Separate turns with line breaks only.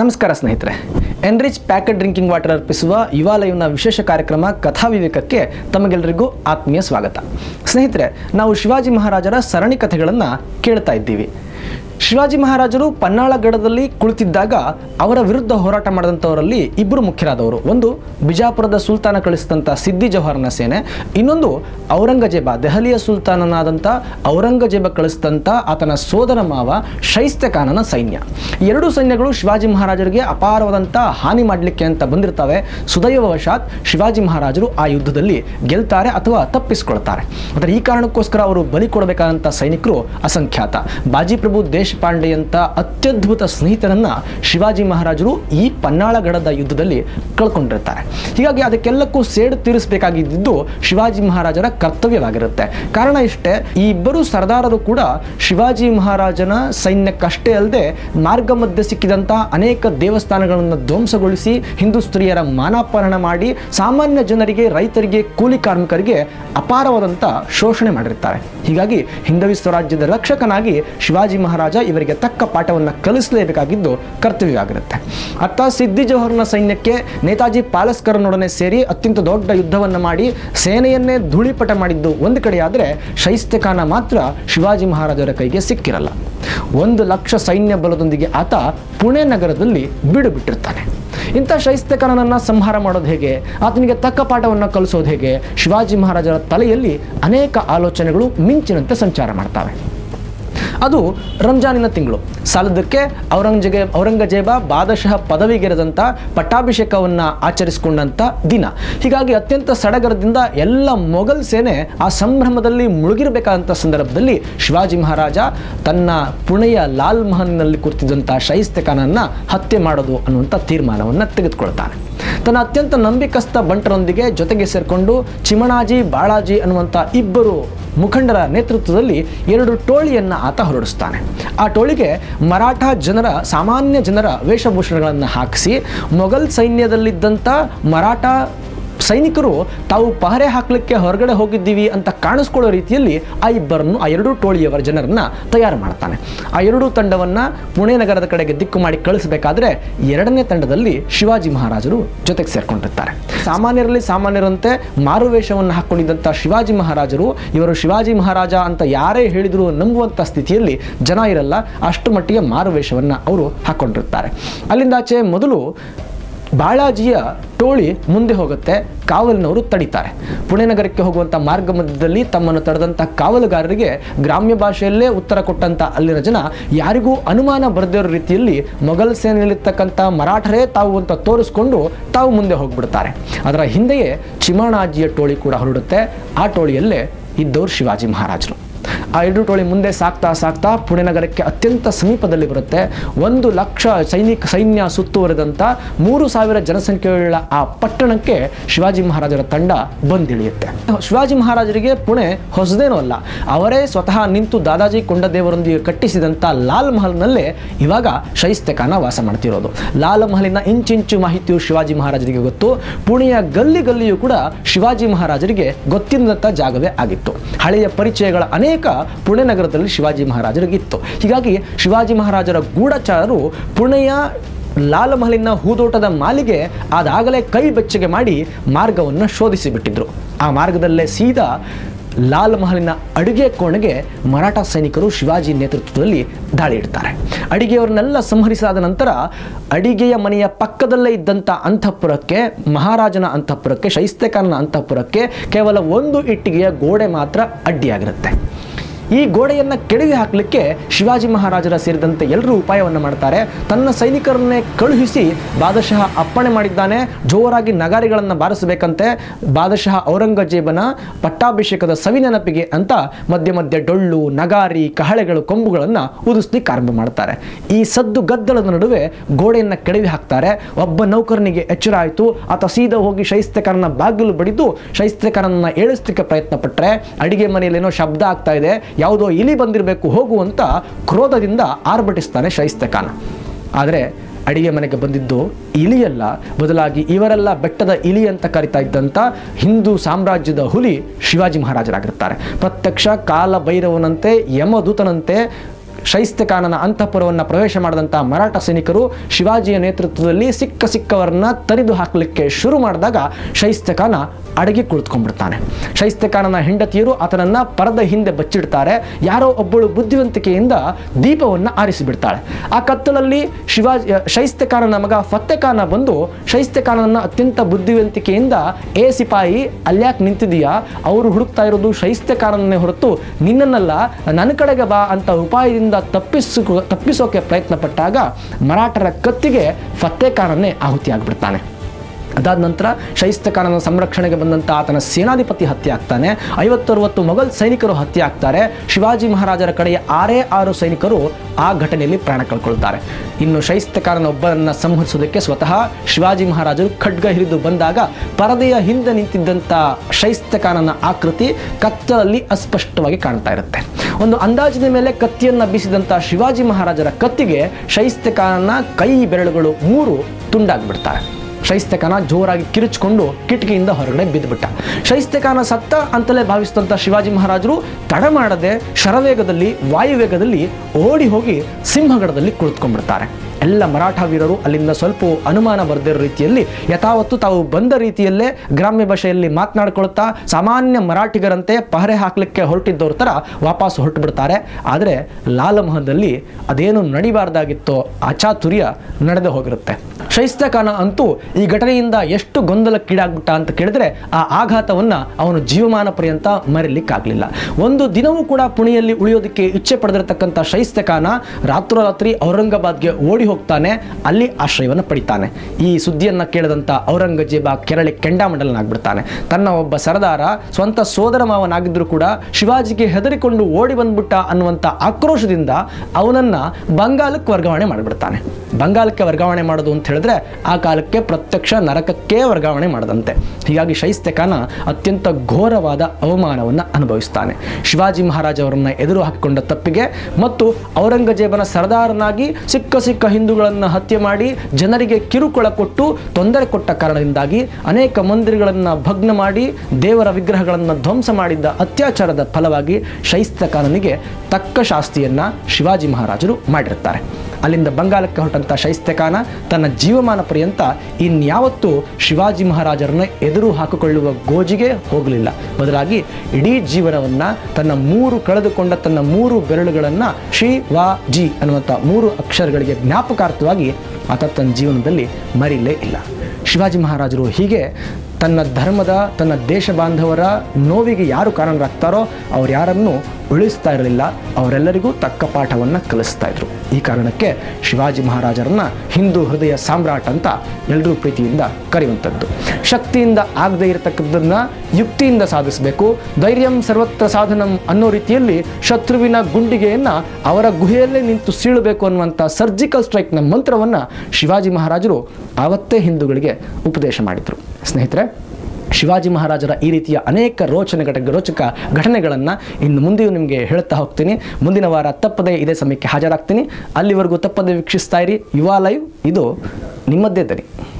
ನಮಸ್ಕಾರ ಸ್ನೇಹಿತರೆ enrich packet drinking water ಅರ್ಪಿಸುವ ಯುವ ಲೈವ್ನ ವಿಶೇಷ ಕಾರ್ಯಕ್ರಮ ಕಥಾ ವಿವೇಕಕ್ಕೆ ತಮಗೆಲ್ಲರಿಗೂ ಆತ್ಮೀಯ ಸ್ವಾಗತ ಸ್ನೇಹಿತರೆ ನಾವು ಶಿವಾಜಿ ಮಹಾರಾಜರ ಸರಣಿ ಕಥೆಗಳನ್ನು ಕೇಳ್ತಾ ಇದ್ದೀವಿ ಶಿವಾಜಿ ಮಹಾರಾಜರು ಪನ್ನಾಳಗಡದಲ್ಲಿ ಕುಳಿತಿದ್ದಾಗ ಅವರ ವಿರುದ್ಧ ಹೋರಾಟ ಮಾಡಿದಂಥವರಲ್ಲಿ ಇಬ್ಬರು ಮುಖ್ಯರಾದವರು ಒಂದು ಬಿಜಾಪುರದ ಸುಲ್ತಾನ ಕಳಿಸಿದಂಥ ಸಿದ್ದಿ ಜವಾಹರನ ಸೇನೆ ಇನ್ನೊಂದು ಔರಂಗಜೇಬ ದೆಹಲಿಯ ಸುಲ್ತಾನನಾದಂಥ ಔರಂಗಜೇಬ ಕಳಿಸಿದಂಥ ಆತನ ಸೋದರ ಮಾವ ಶೈಸ್ತೆ ಖಾನನ ಸೈನ್ಯ ಈ ಎರಡೂ ಸೈನ್ಯಗಳು ಶಿವಾಜಿ ಮಹಾರಾಜರಿಗೆ ಅಪಾರವಾದಂಥ ಹಾನಿ ಮಾಡಲಿಕ್ಕೆ ಅಂತ ಬಂದಿರ್ತವೆ ಸುದೈವವಶಾತ್ ಶಿವಾಜಿ ಮಹಾರಾಜರು ಆ ಯುದ್ಧದಲ್ಲಿ ಗೆಲ್ತಾರೆ ಅಥವಾ ತಪ್ಪಿಸ್ಕೊಳ್ತಾರೆ ಆದರೆ ಈ ಕಾರಣಕ್ಕೋಸ್ಕರ ಅವರು ಬಲಿ ಕೊಡಬೇಕಾದಂಥ ಸೈನಿಕರು ಅಸಂಖ್ಯಾತ ಬಾಜಿಪ್ರಭು ದೇಶಪಾಂಡೆ ಅಂತ ಅತ್ಯದ್ಭುತ ಸ್ನೇಹಿತರನ್ನ ಶಿವಾಜಿ ಮಹಾರಾಜರು ಈ ಪನ್ನಾಳಗಡದ ಯುದ್ಧದಲ್ಲಿ ಕಳ್ಕೊಂಡಿರ್ತಾರೆ ಹೀಗಾಗಿ ಅದಕ್ಕೆಲ್ಲಕ್ಕೂ ಸೇಡು ತೀರಿಸಬೇಕಾಗಿದ್ದು ಶಿವಾಜಿ ಮಹಾರಾಜರ ಕರ್ತವ್ಯವಾಗಿರುತ್ತೆ ಕಾರಣ ಇಷ್ಟೇ ಈ ಇಬ್ಬರು ಸರ್ದಾರರು ಕೂಡ ಶಿವಾಜಿ ಮಹಾರಾಜನ ಸೈನ್ಯಕ್ಕಷ್ಟೇ ಅಲ್ಲದೆ ಮಾರ್ಗ ಮಧ್ಯೆ ಸಿಕ್ಕಿದಂಥ ಅನೇಕ ದೇವಸ್ಥಾನಗಳನ್ನು ಧ್ವಂಸಗೊಳಿಸಿ ಹಿಂದೂ ಸ್ತ್ರೀಯರ ಮಾನಾಪಹರಣ ಮಾಡಿ ಸಾಮಾನ್ಯ ಜನರಿಗೆ ರೈತರಿಗೆ ಕೂಲಿ ಕಾರ್ಮಿಕರಿಗೆ ಅಪಾರವಾದಂಥ ಶೋಷಣೆ ಮಾಡಿರ್ತಾರೆ ಹೀಗಾಗಿ ಹಿಂದವಿ ಸ್ವರಾಜ್ಯದ ರಕ್ಷಕನಾಗಿ ಶಿವಾಜಿ ಮಹಾರಾಜ ಇವರಿಗೆ ತಕ್ಕ ಪಾಠವನ್ನು ಕಲಿಸಲೇಬೇಕಾಗಿದ್ದು ಕರ್ತವ್ಯವಾಗಿರುತ್ತೆ ಅತ್ತ ಸಿದ್ದಿ ಜೌಹರ್ನ ಸೈನ್ಯಕ್ಕೆ ನೇತಾಜಿ ಪಾಲಸ್ಕರನೊಡನೆ ಸೇರಿ ಅತ್ಯಂತ ದೊಡ್ಡ ಯುದ್ಧವನ್ನು ಮಾಡಿ ಸೇನೆಯನ್ನೇ ಧೂಳಿಪಟ ಮಾಡಿದ್ದು ಒಂದು ಕಡೆಯಾದರೆ ಶೈಸ್ತೆ ಖಾನ ಮಾತ್ರ ಶಿವಾಜಿ ಮಹಾರಾಜರ ಕೈಗೆ ಸಿಕ್ಕಿರಲ್ಲ ಒಂದು ಲಕ್ಷ ಸೈನ್ಯ ಬಲದೊಂದಿಗೆ ಆತ ಪುಣೆ ನಗರದಲ್ಲಿ ಬೀಡು ಬಿಟ್ಟಿರ್ತಾನೆ ಇಂಥ ಶೈಸ್ತೆಖಾನನನ್ನು ಸಂಹಾರ ಮಾಡೋದು ಹೇಗೆ ಆತನಿಗೆ ತಕ್ಕ ಪಾಠವನ್ನು ಕಲಿಸೋದು ಹೇಗೆ ಶಿವಾಜಿ ಮಹಾರಾಜರ ತಲೆಯಲ್ಲಿ ಅನೇಕ ಆಲೋಚನೆಗಳು ಮಿಂಚಿನಂತೆ ಸಂಚಾರ ಮಾಡ್ತವೆ ಅದು ರಂಜಾನಿನ ತಿಂಗಳು ಸಾಲದಕ್ಕೆ ಔರಂಗಜೇಬ ಔರಂಗಜೇಬ ಬಾದಶಃ ಪದವಿಗೆರೆದಂಥ ಪಟ್ಟಾಭಿಷೇಕವನ್ನು ಆಚರಿಸಿಕೊಂಡಂಥ ದಿನ ಹೀಗಾಗಿ ಅತ್ಯಂತ ಸಡಗರದಿಂದ ಎಲ್ಲ ಮೊಘಲ್ ಸೇನೆ ಆ ಸಂಭ್ರಮದಲ್ಲಿ ಮುಳುಗಿರಬೇಕಾದಂಥ ಸಂದರ್ಭದಲ್ಲಿ ಶಿವಾಜಿ ಮಹಾರಾಜ ತನ್ನ ಪುಣೆಯ ಲಾಲ್ ಮಹಲ್ನಲ್ಲಿ ಕುಳಿತಿದ್ದಂಥ ಶೈಸ್ತೆ ಖಾನನ್ನ ಹತ್ಯೆ ಮಾಡೋದು ಅನ್ನುವಂಥ ತೀರ್ಮಾನವನ್ನು ತೆಗೆದುಕೊಳ್ತಾನೆ ತನ್ನ ಅತ್ಯಂತ ನಂಬಿಕಸ್ಥ ಬಂಟರೊಂದಿಗೆ ಜೊತೆಗೆ ಸೇರಿಕೊಂಡು ಚಿಮಣಾಜಿ ಬಾಳಾಜಿ ಅನ್ನುವಂಥ ಇಬ್ಬರು ಮುಖಂಡರ ನೇತೃತ್ವದಲ್ಲಿ ಎರಡು ಟೋಳಿಯನ್ನು ಆತ ಹೊರಡಿಸ್ತಾನೆ ಆ ಟೋಳಿಗೆ ಮರಾಠ ಜನರ ಸಾಮಾನ್ಯ ಜನರ ವೇಷಭೂಷಣಗಳನ್ನು ಹಾಕಿಸಿ ಮೊಘಲ್ ಸೈನ್ಯದಲ್ಲಿದ್ದಂಥ ಮರಾಠ ಸೈನಿಕರು ತಾವು ಪಹರೆ ಹಾಕಲಿಕ್ಕೆ ಹೊರಗಡೆ ಹೋಗಿದ್ದೀವಿ ಅಂತ ಕಾಣಿಸ್ಕೊಳ್ಳೋ ರೀತಿಯಲ್ಲಿ ಆ ಇಬ್ಬರನ್ನು ಆ ಎರಡೂ ಟೋಳಿಯವರ ಜನರನ್ನ ತಯಾರು ಮಾಡ್ತಾನೆ ಆ ಎರಡೂ ತಂಡವನ್ನು ಪುಣೆ ನಗರದ ಕಡೆಗೆ ದಿಕ್ಕು ಮಾಡಿ ಕಳಿಸಬೇಕಾದ್ರೆ ಎರಡನೇ ತಂಡದಲ್ಲಿ ಶಿವಾಜಿ ಮಹಾರಾಜರು ಜೊತೆಗೆ ಸೇರ್ಕೊಂಡಿರ್ತಾರೆ ಸಾಮಾನ್ಯರಲ್ಲಿ ಸಾಮಾನ್ಯರಂತೆ ಮಾರುವೇಷವನ್ನು ಹಾಕ್ಕೊಂಡಿದ್ದಂಥ ಶಿವಾಜಿ ಮಹಾರಾಜರು ಇವರು ಶಿವಾಜಿ ಮಹಾರಾಜ ಅಂತ ಯಾರೇ ಹೇಳಿದರೂ ನಂಬುವಂಥ ಸ್ಥಿತಿಯಲ್ಲಿ ಜನ ಇರಲ್ಲ ಅಷ್ಟು ಮಟ್ಟಿಗೆ ಮಾರುವೇಷವನ್ನು ಅವರು ಹಾಕ್ಕೊಂಡಿರ್ತಾರೆ ಅಲ್ಲಿಂದಾಚೆ ಮೊದಲು ಬಾಳಾಜಿಯ ಟೋಳಿ ಮುಂದೆ ಹೋಗುತ್ತೆ ಕಾವಲಿನವರು ತಡಿತಾರೆ ಪುಣೆ ನಗರಕ್ಕೆ ಹೋಗುವಂಥ ಮಾರ್ಗ ಮಧ್ಯದಲ್ಲಿ ತಮ್ಮನ್ನು ತಡೆದಂಥ ಕಾವಲುಗಾರರಿಗೆ ಗ್ರಾಮ್ಯ ಭಾಷೆಯಲ್ಲೇ ಉತ್ತರ ಕೊಟ್ಟಂಥ ಅಲ್ಲಿನ ಜನ ಯಾರಿಗೂ ಅನುಮಾನ ಬರದಿರೋ ರೀತಿಯಲ್ಲಿ ಮೊಘಲ್ ಸೇನೆಯಲ್ಲಿರ್ತಕ್ಕಂಥ ಮರಾಠರೇ ತಾವು ಅಂತ ತೋರಿಸ್ಕೊಂಡು ತಾವು ಮುಂದೆ ಹೋಗ್ಬಿಡ್ತಾರೆ ಅದರ ಹಿಂದೆಯೇ ಚಿಮಣಾಜಿಯ ಟೋಳಿ ಕೂಡ ಹೊರಡುತ್ತೆ ಆ ಟೋಳಿಯಲ್ಲೇ ಇದ್ದವರು ಶಿವಾಜಿ ಮಹಾರಾಜರು ಆ ಎರಡು ಟೋಳಿ ಮುಂದೆ ಸಾಕ್ತಾ ಸಾಕ್ತಾ ಪುಣೆ ನಗರಕ್ಕೆ ಅತ್ಯಂತ ಸಮೀಪದಲ್ಲಿ ಬರುತ್ತೆ ಒಂದು ಲಕ್ಷ ಸೈನಿಕ ಸೈನ್ಯ ಸುತ್ತುವರೆದಂಥ ಮೂರು ಸಾವಿರ ಜನಸಂಖ್ಯೆಯುಳ್ಳ ಆ ಪಟ್ಟಣಕ್ಕೆ ಶಿವಾಜಿ ಮಹಾರಾಜರ ತಂಡ ಬಂದಿಳಿಯುತ್ತೆ ಶಿವಾಜಿ ಮಹಾರಾಜರಿಗೆ ಪುಣೆ ಹೊಸದೇನೂ ಅಲ್ಲ ಅವರೇ ಸ್ವತಃ ನಿಂತು ದಾದಾಜಿ ಕೊಂಡದೇವರೊಂದಿಗೆ ಕಟ್ಟಿಸಿದಂಥ ಲಾಲ್ ಮಹಲ್ನಲ್ಲೇ ಇವಾಗ ಶೈಸ್ತೆ ಖಾನ ವಾಸ ಮಾಡ್ತಿರೋದು ಲಾಲ್ ಮಹಲಿನ ಇಂಚಿಂಚು ಮಾಹಿತಿಯು ಶಿವಾಜಿ ಮಹಾರಾಜರಿಗೆ ಗೊತ್ತು ಪುಣೆಯ ಗಲ್ಲಿ ಗಲ್ಲಿಯೂ ಕೂಡ ಶಿವಾಜಿ ಮಹಾರಾಜರಿಗೆ ಗೊತ್ತಿಲ್ಲದಂಥ ಜಾಗವೇ ಆಗಿತ್ತು ಹಳೆಯ ಪರಿಚಯಗಳ ಅನೇಕ ಪುಣೆ ನಗರದಲ್ಲಿ ಶಿವಾಜಿ ಮಹಾರಾಜರಿಗಿತ್ತು ಹೀಗಾಗಿ ಶಿವಾಜಿ ಮಹಾರಾಜರ ಗೂಢಚಾರರು ಪುಣೆಯ ಲಾಲ್ ಮಹಲಿನ ಹೂದೋಟದ ಮಾಲಿಗೆ ಅದಾಗಲೇ ಕೈ ಬೆಚ್ಚಗೆ ಮಾಡಿ ಮಾರ್ಗವನ್ನು ಶೋಧಿಸಿ ಬಿಟ್ಟಿದ್ರು ಆ ಮಾರ್ಗದಲ್ಲೇ ಸೀದಾ ಲಾಲ್ ಮಹಲಿನ ಅಡುಗೆ ಕೋಣೆಗೆ ಮರಾಠ ಸೈನಿಕರು ಶಿವಾಜಿ ನೇತೃತ್ವದಲ್ಲಿ ದಾಳಿ ಇಡ್ತಾರೆ ಅಡಿಗೆಯವರನ್ನೆಲ್ಲ ಸಂಹರಿಸಾದ ನಂತರ ಅಡಿಗೆಯ ಮನೆಯ ಪಕ್ಕದಲ್ಲೇ ಇದ್ದಂಥ ಅಂತಃಪುರಕ್ಕೆ ಮಹಾರಾಜನ ಅಂತಃಪುರಕ್ಕೆ ಶೈಸ್ತೆಖಾನನ ಅಂತಃಪುರಕ್ಕೆ ಕೇವಲ ಒಂದು ಇಟ್ಟಿಗೆಯ ಗೋಡೆ ಮಾತ್ರ ಅಡ್ಡಿಯಾಗಿರುತ್ತೆ ಈ ಗೋಡೆಯನ್ನು ಕೆಡವಿ ಹಾಕಲಿಕ್ಕೆ ಶಿವಾಜಿ ಮಹಾರಾಜರ ಸೇರಿದಂತೆ ಎಲ್ಲರೂ ಉಪಾಯವನ್ನು ಮಾಡ್ತಾರೆ ತನ್ನ ಸೈನಿಕರನ್ನೇ ಕಳುಹಿಸಿ ಬಾದಶಃ ಅಪ್ಪಣೆ ಮಾಡಿದ್ದಾನೆ ಜೋರಾಗಿ ನಗಾರಿಗಳನ್ನು ಬಾರಿಸಬೇಕಂತೆ ಬಾದಶಃ ಔರಂಗಜೇಬನ ಪಟ್ಟಾಭಿಷೇಕದ ಸವಿನೆನಪಿಗೆ ಅಂತ ಮಧ್ಯೆ ಮಧ್ಯೆ ಡೊಳ್ಳು ನಗಾರಿ ಕಹಳೆಗಳು ಕೊಂಬುಗಳನ್ನು ಉದಿಸ್ಲಿಕ್ಕೆ ಆರಂಭ ಮಾಡ್ತಾರೆ ಈ ಸದ್ದು ಗದ್ದಲದ ನಡುವೆ ಗೋಡೆಯನ್ನು ಕೆಡವಿ ಹಾಕ್ತಾರೆ ಒಬ್ಬ ನೌಕರನಿಗೆ ಎಚ್ಚರ ಆಯಿತು ಆತ ಸೀದಾ ಹೋಗಿ ಶೈಸ್ತೆಖಾನನ ಬಾಗಿಲು ಬಡಿದು ಶೈಸ್ತೆಖಾನನ್ನ ಏಳಿಸ್ಲಿಕ್ಕೆ ಪ್ರಯತ್ನ ಪಟ್ಟರೆ ಅಡಿಗೆ ಮನೆಯಲ್ಲಿ ಏನೋ ಶಬ್ದ ಆಗ್ತಾ ಇದೆ ಯಾವುದೋ ಇಲಿ ಬಂದಿರಬೇಕು ಹೋಗು ಅಂತ ಕ್ರೋಧದಿಂದ ಆರ್ಭಟಿಸ್ತಾನೆ ಶೈಸ್ತೆಖಾನ ಆದರೆ ಅಡಿಗೆ ಮನೆಗೆ ಬಂದಿದ್ದು ಇಲಿಯಲ್ಲ ಬದಲಾಗಿ ಇವರೆಲ್ಲ ಬೆಟ್ಟದ ಇಲಿ ಅಂತ ಕರಿತಾ ಇದ್ದಂಥ ಹಿಂದೂ ಸಾಮ್ರಾಜ್ಯದ ಹುಲಿ ಶಿವಾಜಿ ಮಹಾರಾಜರಾಗಿರ್ತಾರೆ ಪ್ರತ್ಯಕ್ಷ ಕಾಲ ಭೈರವನಂತೆ ಯಮದೂತನಂತೆ ಶೈಸ್ತೆ ಖಾನನ ಅಂತಃಪುರವನ್ನು ಪ್ರವೇಶ ಮಾಡಿದಂಥ ಮರಾಠ ಸೈನಿಕರು ಶಿವಾಜಿಯ ನೇತೃತ್ವದಲ್ಲಿ ಸಿಕ್ಕ ಸಿಕ್ಕವರನ್ನ ತರಿದು ಹಾಕಲಿಕ್ಕೆ ಶುರು ಮಾಡಿದಾಗ ಶೈಸ್ತೆ ಖಾನ ಅಡಗಿ ಕುಳಿತುಕೊಂಡ್ಬಿಡ್ತಾನೆ ಶೈಸ್ತೆ ಖಾನನ ಹೆಂಡತಿಯರು ಆತನನ್ನ ಪರದ ಹಿಂದೆ ಬಚ್ಚಿಡ್ತಾರೆ ಯಾರೋ ಒಬ್ಬಳು ಬುದ್ಧಿವಂತಿಕೆಯಿಂದ ದೀಪವನ್ನು ಆರಿಸಿಬಿಡ್ತಾಳೆ ಆ ಕತ್ತಲಲ್ಲಿ ಶಿವಾಜಿ ಶೈಸ್ತೆ ಖಾನನ ಮಗ ಫತ್ತೆ ಖಾನ ಬಂದು ಶೈಸ್ತೆ ಖಾನನ ಅತ್ಯಂತ ಬುದ್ಧಿವಂತಿಕೆಯಿಂದ ಏ ಸಿಪಾಯಿ ಅಲ್ಯಾಕ್ ನಿಂತಿದೀಯಾ ಅವರು ಹುಡುಕ್ತಾ ಇರೋದು ಶೈಸ್ತೆ ಖಾನನ್ನೇ ಹೊರತು ನಿನ್ನನ್ನಲ್ಲ ನನ್ನ ಕಡೆಗೆ ಬಾ ಅಂತ ಉಪಾಯದಿಂದ ತಪ್ಪಿಸು ತಪ್ಪಿಸೋಕೆ ಪ್ರಯತ್ನ ಪಟ್ಟಾಗ ಮರಾಠರ ಕತ್ತಿಗೆ ಫತ್ತೆ ಖಾನನ್ನೇ ಆಹುತಿ ಆಗ್ಬಿಡ್ತಾನೆ ಅದಾದ ನಂತರ ಶೈಸ್ತ ಖಾನನ ಸಂರಕ್ಷಣೆಗೆ ಬಂದಂಥ ಆತನ ಸೇನಾಧಿಪತಿ ಹತ್ಯೆ ಆಗ್ತಾನೆ ಐವತ್ತರವತ್ತು ಮೊಘಲ್ ಸೈನಿಕರು ಹತ್ಯೆ ಆಗ್ತಾರೆ ಶಿವಾಜಿ ಮಹಾರಾಜರ ಕಡೆಯ ಆರೇ ಆರು ಸೈನಿಕರು ಆ ಘಟನೆಯಲ್ಲಿ ಪ್ರಾಣ ಕಳ್ಕೊಳ್ತಾರೆ ಇನ್ನು ಶೈಸ್ತ ಖಾನನ ಒಬ್ಬರನ್ನ ಸಂಹರಿಸೋದಕ್ಕೆ ಸ್ವತಃ ಶಿವಾಜಿ ಮಹಾರಾಜರು ಖಡ್ಗ ಹಿಡಿದು ಬಂದಾಗ ಪರದೆಯ ಹಿಂದೆ ನಿಂತಿದ್ದಂಥ ಶೈಸ್ತ ಖಾನನ ಆಕೃತಿ ಕತ್ತಲಲ್ಲಿ ಅಸ್ಪಷ್ಟವಾಗಿ ಕಾಣ್ತಾ ಇರುತ್ತೆ ಒಂದು ಅಂದಾಜಿನ ಮೇಲೆ ಕತ್ತಿಯನ್ನ ಬೀಸಿದಂಥ ಶಿವಾಜಿ ಮಹಾರಾಜರ ಕತ್ತಿಗೆ ಶೈಸ್ತ ಖಾನನ ಕೈ ಬೆರಳುಗಳು ಮೂರು ತುಂಡಾಗ್ಬಿಡ್ತಾರೆ ಶೈಸ್ತೆಖಾನ ಜೋರಾಗಿ ಕಿರುಚಿಕೊಂಡು ಕಿಟಕಿಯಿಂದ ಹೊರಗಡೆ ಬಿದ್ದುಬಿಟ್ಟ ಶೈಸ್ತೆಖಾನ ಸತ್ತ ಅಂತಲೇ ಭಾವಿಸಿದಂಥ ಶಿವಾಜಿ ಮಹಾರಾಜರು ತಡ ಮಾಡದೆ ಶರವೇಗದಲ್ಲಿ ವಾಯುವೇಗದಲ್ಲಿ ಓಡಿ ಹೋಗಿ ಸಿಂಹಗಡದಲ್ಲಿ ಕುಳಿತುಕೊಂಡ್ಬಿಡ್ತಾರೆ ಎಲ್ಲ ಮರಾಠ ವೀರರು ಅಲ್ಲಿಂದ ಸ್ವಲ್ಪ ಅನುಮಾನ ಬರದಿರೋ ರೀತಿಯಲ್ಲಿ ಯಥಾವತ್ತು ತಾವು ಬಂದ ರೀತಿಯಲ್ಲೇ ಗ್ರಾಮ್ಯ ಭಾಷೆಯಲ್ಲಿ ಮಾತನಾಡ್ಕೊಳ್ತಾ ಸಾಮಾನ್ಯ ಮರಾಠಿಗರಂತೆ ಪಹರೆ ಹಾಕಲಿಕ್ಕೆ ಹೊರಟಿದ್ದವ್ರ ಥರ ವಾಪಸ್ ಹೊರಟು ಬಿಡ್ತಾರೆ ಆದರೆ ಲಾಲಮಹದಲ್ಲಿ ಅದೇನು ನಡಿಬಾರ್ದಾಗಿತ್ತೋ ಅಚಾತುರ್ಯ ನಡೆದು ಹೋಗಿರುತ್ತೆ ಶೈಸ್ತ ಖಾನ ಅಂತೂ ಈ ಘಟನೆಯಿಂದ ಎಷ್ಟು ಗೊಂದಲಕ್ಕೀಡಾಗ್ಬಿಟ್ಟ ಅಂತ ಕೇಳಿದ್ರೆ ಆ ಆಘಾತವನ್ನು ಅವನು ಜೀವಮಾನ ಪರ್ಯಂತ ಮರಿಲಿಕ್ಕಾಗಲಿಲ್ಲ ಒಂದು ದಿನವೂ ಕೂಡ ಪುಣೆಯಲ್ಲಿ ಉಳಿಯೋದಕ್ಕೆ ಇಚ್ಛೆ ಪಡೆದಿರತಕ್ಕಂಥ ಶೈಸ್ತ ಖಾನ ರಾತ್ರೋರಾತ್ರಿ ಔರಂಗಾಬಾದ್ಗೆ ಓಡಿ ಹೋಗ್ತಾನೆ ಅಲ್ಲಿ ಆಶ್ರಯವನ್ನು ಪಡಿತಾನೆ ಈ ಸುದ್ದಿಯನ್ನು ಕೇಳಿದಂಥ ಔರಂಗಜೇಬ ಕೆರಳಿ ಕೆಂಡಾಮಂಡಲನಾಗ್ಬಿಡ್ತಾನೆ ತನ್ನ ಒಬ್ಬ ಸರದಾರ ಸ್ವಂತ ಸೋದರ ಮಾವನಾಗಿದ್ದರೂ ಕೂಡ ಶಿವಾಜಿಗೆ ಹೆದರಿಕೊಂಡು ಓಡಿ ಬಂದ್ಬಿಟ್ಟ ಅನ್ನುವಂಥ ಆಕ್ರೋಶದಿಂದ ಅವನನ್ನ ಬಂಗಾಲಕ್ಕೆ ವರ್ಗಾವಣೆ ಮಾಡಿಬಿಡ್ತಾನೆ ಬಂಗಾಲಕ್ಕೆ ವರ್ಗಾವಣೆ ಮಾಡೋದು ಅಂತ ಹೇಳಿದ್ರೆ ಆ ಕಾಲಕ್ಕೆ ಪ್ರತ್ಯಕ್ಷ ನರಕಕ್ಕೆ ವರ್ಗಾವಣೆ ಮಾಡದಂತೆ ಹೀಗಾಗಿ ಶೈಸ್ತೆ ಖಾನ ಅತ್ಯಂತ ಘೋರವಾದ ಅವಮಾನವನ್ನು ಅನುಭವಿಸ್ತಾನೆ ಶಿವಾಜಿ ಮಹಾರಾಜ ಅವರನ್ನ ಎದುರು ಹಾಕಿಕೊಂಡ ತಪ್ಪಿಗೆ ಮತ್ತು ಔರಂಗಜೇಬನ ಸರದಾರನಾಗಿ ಸಿಕ್ಕ ಸಿಕ್ಕ ಹಿಂದೂಗಳನ್ನು ಹತ್ಯೆ ಮಾಡಿ ಜನರಿಗೆ ಕಿರುಕುಳ ಕೊಟ್ಟು ತೊಂದರೆ ಕೊಟ್ಟ ಕಾರಣದಿಂದಾಗಿ ಅನೇಕ ಮಂದಿರಗಳನ್ನು ಭಗ್ನ ಮಾಡಿ ದೇವರ ವಿಗ್ರಹಗಳನ್ನು ಧ್ವಂಸ ಮಾಡಿದ್ದ ಅತ್ಯಾಚಾರದ ಫಲವಾಗಿ ಶೈಸ್ತ ಖಾನನಿಗೆ ತಕ್ಕ ಶಾಸ್ತಿಯನ್ನ ಶಿವಾಜಿ ಮಹಾರಾಜರು ಮಾಡಿರ್ತಾರೆ ಅಲ್ಲಿಂದ ಬಂಗಾಲಕ್ಕೆ ಹೊರಟಂಥ ಶೈಸ್ತೆ ಖಾನ ತನ್ನ ಜೀವಮಾನ ಪರ್ಯಂತ ಇನ್ಯಾವತ್ತೂ ಶಿವಾಜಿ ಮಹಾರಾಜರನ್ನ ಎದುರು ಹಾಕಿಕೊಳ್ಳುವ ಗೋಜಿಗೆ ಹೋಗಲಿಲ್ಲ ಬದಲಾಗಿ ಇಡೀ ಜೀವನವನ್ನು ತನ್ನ ಮೂರು ಕಳೆದುಕೊಂಡ ತನ್ನ ಮೂರು ಬೆರಳುಗಳನ್ನು ಶಿ ವಾ ಜಿ ಅನ್ನುವಂಥ ಮೂರು ಅಕ್ಷರಗಳಿಗೆ ಜ್ಞಾಪಕಾರ್ಥವಾಗಿ ಆತ ತನ್ನ ಜೀವನದಲ್ಲಿ ಮರಿಲೇ ಇಲ್ಲ ಶಿವಾಜಿ ಮಹಾರಾಜರು ಹೀಗೆ ತನ್ನ ಧರ್ಮದ ತನ್ನ ದೇಶ ಬಾಂಧವರ ನೋವಿಗೆ ಯಾರು ಕಾರಣರಾಗ್ತಾರೋ ಅವ್ರು ಯಾರನ್ನು ಉಳಿಸ್ತಾ ಇರಲಿಲ್ಲ ಅವರೆಲ್ಲರಿಗೂ ತಕ್ಕ ಪಾಠವನ್ನು ಕಲಿಸ್ತಾ ಇದ್ರು ಈ ಕಾರಣಕ್ಕೆ ಶಿವಾಜಿ ಮಹಾರಾಜರನ್ನ ಹಿಂದೂ ಹೃದಯ ಸಾಮ್ರಾಟ್ ಅಂತ ಎಲ್ಲರೂ ಪ್ರೀತಿಯಿಂದ ಕರೆಯುವಂಥದ್ದು ಶಕ್ತಿಯಿಂದ ಆಗದೇ ಇರತಕ್ಕದ್ದನ್ನ ಯುಕ್ತಿಯಿಂದ ಸಾಧಿಸಬೇಕು ಧೈರ್ಯಂ ಸರ್ವತ್ರ ಸಾಧನಂ ಅನ್ನೋ ರೀತಿಯಲ್ಲಿ ಶತ್ರುವಿನ ಗುಂಡಿಗೆಯನ್ನ ಅವರ ಗುಹೆಯಲ್ಲೇ ನಿಂತು ಸೀಳಬೇಕು ಅನ್ನುವಂಥ ಸರ್ಜಿಕಲ್ ಸ್ಟ್ರೈಕ್ನ ಮಂತ್ರವನ್ನು ಶಿವಾಜಿ ಮಹಾರಾಜರು ಆವತ್ತೇ ಹಿಂದೂಗಳಿಗೆ ಉಪದೇಶ ಮಾಡಿದರು ಸ್ನೇಹಿತರೆ ಶಿವಾಜಿ ಮಹಾರಾಜರ ಈ ರೀತಿಯ ಅನೇಕ ರೋಚನೆ ಘಟ ರೋಚಕ ಘಟನೆಗಳನ್ನು ಇನ್ನು ಮುಂದೆಯೂ ನಿಮಗೆ ಹೇಳ್ತಾ ಹೋಗ್ತೀನಿ ಮುಂದಿನ ವಾರ ತಪ್ಪದೇ ಇದೇ ಸಮಯಕ್ಕೆ ಹಾಜರಾಗ್ತೀನಿ ಅಲ್ಲಿವರೆಗೂ ತಪ್ಪದೇ ವೀಕ್ಷಿಸ್ತಾ ಇರಿ ಯುವ ಲೈವ್ ಇದು ನಿಮ್ಮದ್ದೇ ದನಿ